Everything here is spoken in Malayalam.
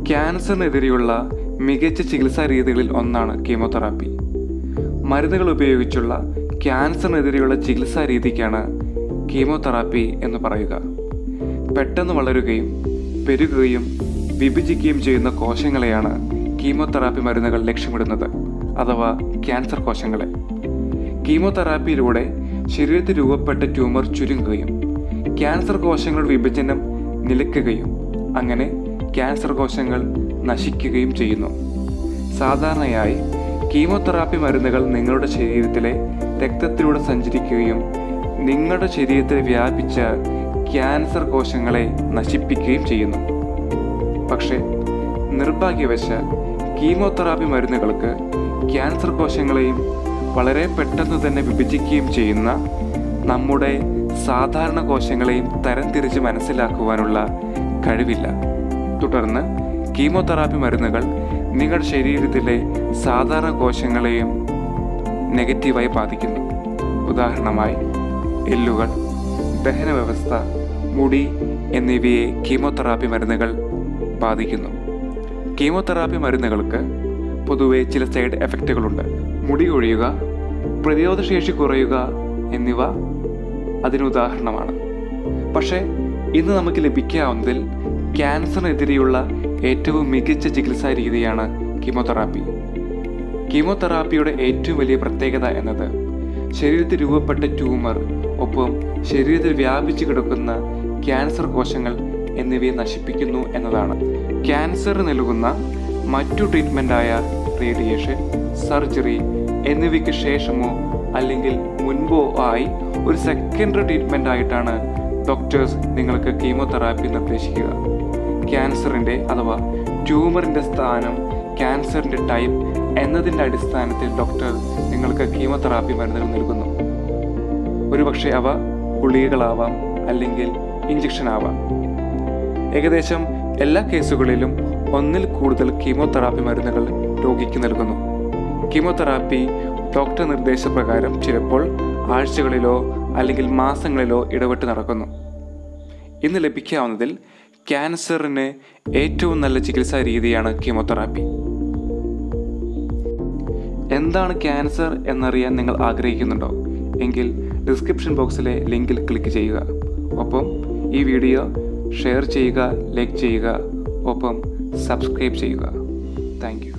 ക്യാൻസറിനെതിരെയുള്ള മികച്ച ചികിത്സാ രീതികളിൽ ഒന്നാണ് കീമോതെറാപ്പി മരുന്നുകൾ ഉപയോഗിച്ചുള്ള ക്യാൻസറിനെതിരെയുള്ള ചികിത്സാ രീതിക്കാണ് കീമോതെറാപ്പി എന്ന് പറയുക പെട്ടെന്ന് വളരുകയും പെരുകുകയും വിഭജിക്കുകയും ചെയ്യുന്ന കോശങ്ങളെയാണ് കീമോതെറാപ്പി മരുന്നുകൾ ലക്ഷ്യമിടുന്നത് അഥവാ ക്യാൻസർ കോശങ്ങളെ കീമോതെറാപ്പിയിലൂടെ ശരീരത്തിൽ രൂപപ്പെട്ട ട്യൂമർ ചുരുങ്ങുകയും ക്യാൻസർ കോശങ്ങളുടെ വിഭജനം നിലയ്ക്കുകയും അങ്ങനെ ക്യാൻസർ കോശങ്ങൾ നശിക്കുകയും ചെയ്യുന്നു സാധാരണയായി കീമോതെറാപ്പി മരുന്നുകൾ നിങ്ങളുടെ ശരീരത്തിലെ രക്തത്തിലൂടെ സഞ്ചരിക്കുകയും നിങ്ങളുടെ ശരീരത്തിൽ വ്യാപിച്ച ക്യാൻസർ കോശങ്ങളെ നശിപ്പിക്കുകയും ചെയ്യുന്നു പക്ഷേ നിർഭാഗ്യവശാൽ കീമോതെറാപ്പി മരുന്നുകൾക്ക് ക്യാൻസർ കോശങ്ങളെയും വളരെ പെട്ടെന്ന് തന്നെ വിഭജിക്കുകയും ചെയ്യുന്ന നമ്മുടെ സാധാരണ കോശങ്ങളെയും തരംതിരിച്ച് മനസ്സിലാക്കുവാനുള്ള കഴിവില്ല തുടർന്ന് കീമോതെറാപ്പി മരുന്നുകൾ നിങ്ങളുടെ ശരീരത്തിലെ സാധാരണ കോശങ്ങളെയും നെഗറ്റീവായി ബാധിക്കുന്നു ഉദാഹരണമായി എല്ലുകൾ ദഹന വ്യവസ്ഥ മുടി എന്നിവയെ കീമോതെറാപ്പി മരുന്നുകൾ ബാധിക്കുന്നു കീമോതെറാപ്പി മരുന്നുകൾക്ക് പൊതുവെ ചില സൈഡ് എഫക്റ്റുകളുണ്ട് മുടി കൊഴിയുക പ്രതിരോധശേഷി കുറയുക എന്നിവ അതിന് ഉദാഹരണമാണ് പക്ഷേ ഇന്ന് നമുക്ക് ലഭിക്കാവുന്നതിൽ ക്യാൻസറിനെതിരെയുള്ള ഏറ്റവും മികച്ച ചികിത്സാ രീതിയാണ് കീമോതെറാപ്പി കീമോതെറാപ്പിയുടെ ഏറ്റവും വലിയ പ്രത്യേകത എന്നത് ശരീരത്തിൽ രൂപപ്പെട്ട ട്യൂമർ ഒപ്പം ശരീരത്തിൽ വ്യാപിച്ചു കിടക്കുന്ന ക്യാൻസർ കോശങ്ങൾ എന്നിവയെ നശിപ്പിക്കുന്നു എന്നതാണ് ക്യാൻസർ നൽകുന്ന മറ്റു ട്രീറ്റ്മെൻറ്റായ റേഡിയേഷൻ സർജറി എന്നിവയ്ക്ക് ശേഷമോ അല്ലെങ്കിൽ മുൻപോ ആയി ഒരു സെക്കൻഡറി ട്രീറ്റ്മെൻ്റ് ആയിട്ടാണ് ഡോക്ടേഴ്സ് നിങ്ങൾക്ക് കീമോതെറാപ്പി നിർദ്ദേശിക്കുക ക്യാൻസറിൻ്റെ അഥവാ ട്യൂമറിൻ്റെ സ്ഥാനം ക്യാൻസറിൻ്റെ ടൈപ്പ് എന്നതിൻ്റെ അടിസ്ഥാനത്തിൽ ഡോക്ടർ നിങ്ങൾക്ക് കീമോതെറാപ്പി മരുന്നുകൾ നൽകുന്നു ഒരുപക്ഷെ അവ ഗുളികകളാവാം അല്ലെങ്കിൽ ഇഞ്ചക്ഷൻ ആവാം ഏകദേശം എല്ലാ കേസുകളിലും ഒന്നിൽ കൂടുതൽ കീമോതെറാപ്പി മരുന്നുകൾ രോഗിക്ക് നൽകുന്നു കീമോതെറാപ്പി ഡോക്ടർ നിർദ്ദേശപ്രകാരം ചിലപ്പോൾ ആഴ്ചകളിലോ അല്ലെങ്കിൽ മാസങ്ങളിലോ ഇടവിട്ട് നടക്കുന്നു ഇന്ന് ലഭിക്കാവുന്നതിൽ ക്യാൻസറിന് ഏറ്റവും നല്ല ചികിത്സാ രീതിയാണ് കീമോതെറാപ്പി എന്താണ് ക്യാൻസർ എന്നറിയാൻ നിങ്ങൾ ആഗ്രഹിക്കുന്നുണ്ടോ എങ്കിൽ ഡിസ്ക്രിപ്ഷൻ ബോക്സിലെ ലിങ്കിൽ ക്ലിക്ക് ചെയ്യുക ഒപ്പം ഈ വീഡിയോ ഷെയർ ചെയ്യുക ലൈക്ക് ചെയ്യുക ഒപ്പം സബ്സ്ക്രൈബ് ചെയ്യുക താങ്ക്